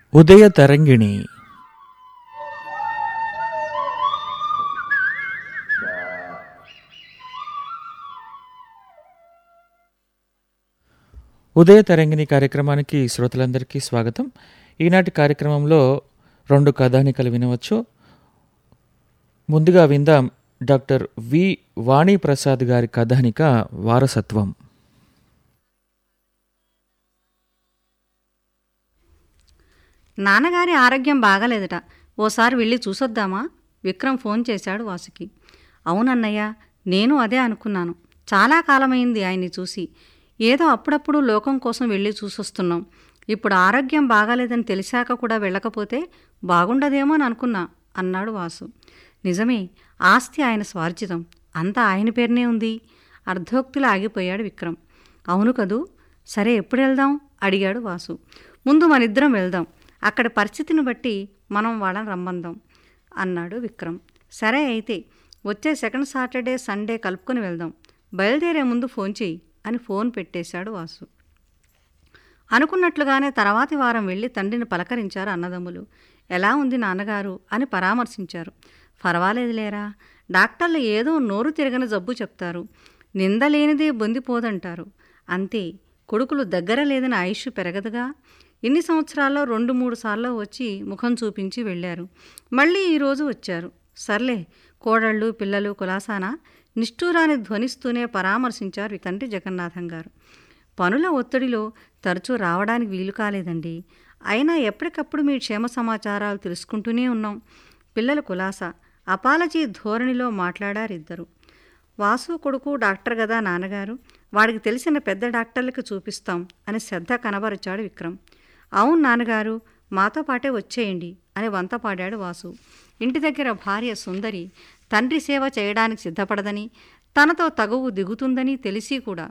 ఉదయ తరంగిణి ఉదయ తరంగిణి కార్యక్రమానికి శ్రోతలందరికీ స్వాగతం ఈనాటి కార్యక్రమంలో రెండు కథానికలు వినవచ్చు ముందుగా విందాం డాక్టర్ వి వాణి ప్రసాద్ గారి కథానిక వారసత్వం నాన్నగారి ఆరోగ్యం బాగాలేదట ఓసారి వెళ్ళి చూసొద్దామా విక్రమ్ ఫోన్ చేశాడు వాసుకి అవునన్నయ్య నేను అదే అనుకున్నాను చాలా కాలమైంది ఆయన్ని చూసి ఏదో అప్పుడప్పుడు లోకం కోసం వెళ్ళి చూసొస్తున్నాం ఇప్పుడు ఆరోగ్యం బాగాలేదని తెలిసాక కూడా వెళ్ళకపోతే బాగుండదేమో అని అనుకున్నా అన్నాడు వాసు నిజమే ఆస్తి ఆయన స్వార్జితం అంతా ఆయన పేరునే ఉంది అర్ధోక్తిలో ఆగిపోయాడు విక్రమ్ అవును కదూ సరే ఎప్పుడు వెళ్దాం అడిగాడు వాసు ముందు మనిద్దరం వెళ్దాం అక్కడ పరిస్థితిని బట్టి మనం వాళ్ళని రమ్మందాం అన్నాడు విక్రమ్ సరే అయితే వచ్చే సెకండ్ సాటర్డే సండే కలుపుకొని వెళ్దాం బయలుదేరే ముందు ఫోన్ చెయ్యి అని ఫోన్ పెట్టేశాడు వాసు అనుకున్నట్లుగానే తర్వాతి వారం వెళ్ళి తండ్రిని పలకరించారు అన్నదమ్ములు ఎలా ఉంది నాన్నగారు అని పరామర్శించారు పర్వాలేదులేరా డాక్టర్లు ఏదో నోరు తిరగని జబ్బు చెప్తారు నిందలేనిదే బొందిపోదంటారు అంతే కొడుకులు దగ్గర లేదని ఆయుష్ పెరగదుగా ఇన్ని సంవత్సరాల్లో రెండు మూడు సార్లు వచ్చి ముఖం చూపించి వెళ్ళారు మళ్ళీ ఈరోజు వచ్చారు సర్లే కోడళ్ళు పిల్లలు కులాసాన నిష్ఠూరాన్ని ధ్వనిస్తూనే పరామర్శించారు తండ్రి జగన్నాథం గారు పనుల ఒత్తిడిలో తరచూ రావడానికి వీలు కాలేదండి అయినా ఎప్పటికప్పుడు మీ క్షేమ సమాచారాలు తెలుసుకుంటూనే ఉన్నాం పిల్లలు కులాస అపాలజీ ధోరణిలో మాట్లాడారు ఇద్దరు వాసు కొడుకు డాక్టర్ కదా నాన్నగారు వాడికి తెలిసిన పెద్ద డాక్టర్లకు చూపిస్తాం అని శ్రద్ధ కనబరిచాడు విక్రమ్ అవును నాన్నగారు మాతో పాటే వచ్చేయండి అని వంత పాడాడు వాసు ఇంటి దగ్గర భార్య సుందరి తండ్రి సేవ చేయడానికి సిద్ధపడదని తనతో తగువు దిగుతుందని తెలిసి కూడా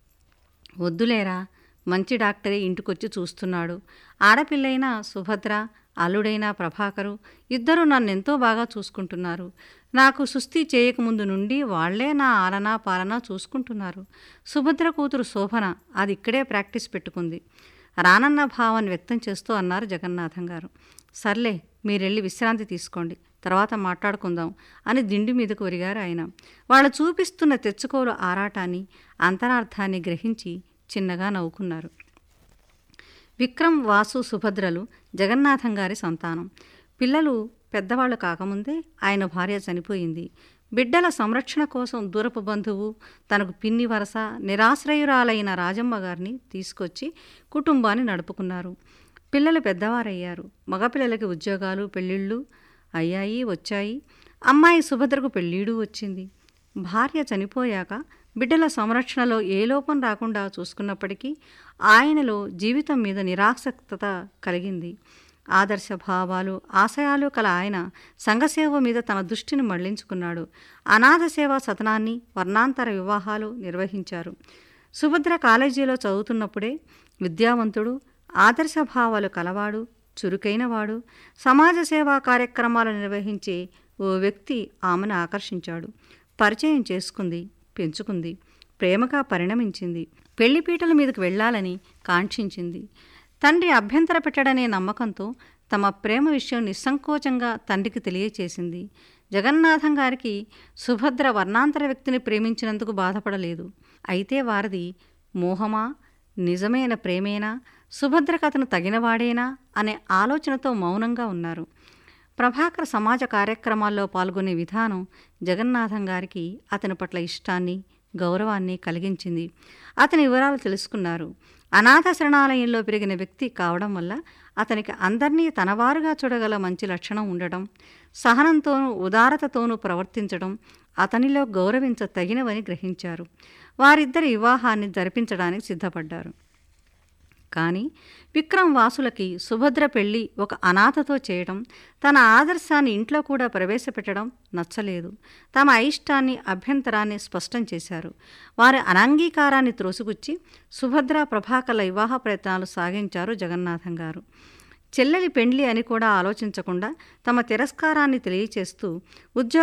వద్దులేరా మంచి డాక్టరే ఇంటికొచ్చి చూస్తున్నాడు ఆడపిల్లైన సుభద్ర అల్లుడైన ప్రభాకరు ఇద్దరు నన్నెంతో బాగా చూసుకుంటున్నారు నాకు సుస్థి చేయకముందు నుండి వాళ్లే నా ఆలనా పాలనా చూసుకుంటున్నారు సుభద్ర కూతురు శోభన అది ఇక్కడే ప్రాక్టీస్ పెట్టుకుంది రానన్న భావాన్ని వ్యక్తం చేస్తూ అన్నారు జగన్నాథం గారు సర్లే మీరెళ్ళి విశ్రాంతి తీసుకోండి తర్వాత మాట్లాడుకుందాం అని దిండి మీదకు ఒరిగారు ఆయన వాళ్ళు చూపిస్తున్న తెచ్చుకోలు ఆరాటాన్ని అంతరార్థాన్ని గ్రహించి చిన్నగా నవ్వుకున్నారు విక్రమ్ వాసు సుభద్రలు జగన్నాథం గారి సంతానం పిల్లలు పెద్దవాళ్ళు కాకముందే ఆయన భార్య చనిపోయింది బిడ్డల సంరక్షణ కోసం దూరపు బంధువు తనకు పిన్ని వరస నిరాశ్రయురాలైన రాజమ్మ గారిని తీసుకొచ్చి కుటుంబాన్ని నడుపుకున్నారు పిల్లలు పెద్దవారయ్యారు మగపిల్లలకి ఉద్యోగాలు పెళ్ళిళ్ళు అయ్యాయి వచ్చాయి అమ్మాయి సుభద్రకు పెళ్ళీడు వచ్చింది భార్య చనిపోయాక బిడ్డల సంరక్షణలో ఏ లోపం రాకుండా చూసుకున్నప్పటికీ ఆయనలో జీవితం మీద నిరాసక్తత కలిగింది ఆదర్శ భావాలు ఆశయాలు కల ఆయన సంఘసేవ మీద తన దృష్టిని మళ్లించుకున్నాడు అనాథ సేవా సతనాన్ని వర్ణాంతర వివాహాలు నిర్వహించారు సుభద్ర కాలేజీలో చదువుతున్నప్పుడే విద్యావంతుడు ఆదర్శ భావాలు కలవాడు చురుకైనవాడు సమాజ సేవా కార్యక్రమాలు నిర్వహించే ఓ వ్యక్తి ఆమెను ఆకర్షించాడు పరిచయం చేసుకుంది పెంచుకుంది ప్రేమగా పరిణమించింది పెళ్లిపీటల మీదకు వెళ్ళాలని కాంక్షించింది తండ్రి అభ్యంతర పెట్టడనే నమ్మకంతో తమ ప్రేమ విషయం నిస్సంకోచంగా తండ్రికి తెలియచేసింది జగన్నాథం గారికి సుభద్ర వర్ణాంతర వ్యక్తిని ప్రేమించినందుకు బాధపడలేదు అయితే వారిది మోహమా నిజమైన ప్రేమేనా సుభద్రకు అతను తగినవాడేనా అనే ఆలోచనతో మౌనంగా ఉన్నారు ప్రభాకర్ సమాజ కార్యక్రమాల్లో పాల్గొనే విధానం జగన్నాథం గారికి అతని పట్ల ఇష్టాన్ని గౌరవాన్ని కలిగించింది అతని వివరాలు తెలుసుకున్నారు అనాథ శరణాలయంలో పెరిగిన వ్యక్తి కావడం వల్ల అతనికి అందరినీ తనవారుగా చూడగల మంచి లక్షణం ఉండడం సహనంతోనూ ఉదారతతోనూ ప్రవర్తించడం అతనిలో గౌరవించ తగినవని గ్రహించారు వారిద్దరి వివాహాన్ని జరిపించడానికి సిద్ధపడ్డారు కానీ విక్రమ్ వాసులకి సుభద్ర పెళ్లి ఒక అనాథతో చేయడం తన ఆదర్శాన్ని ఇంట్లో కూడా ప్రవేశపెట్టడం నచ్చలేదు తమ అయిష్టాన్ని అభ్యంతరాన్ని స్పష్టం చేశారు వారి అనాంగీకారాన్ని త్రోసిపుచ్చి సుభద్ర ప్రభాకర్ల వివాహ ప్రయత్నాలు సాగించారు జగన్నాథం గారు చెల్లెలి పెండ్లి అని కూడా ఆలోచించకుండా తమ తిరస్కారాన్ని తెలియచేస్తూ ఉద్యోగ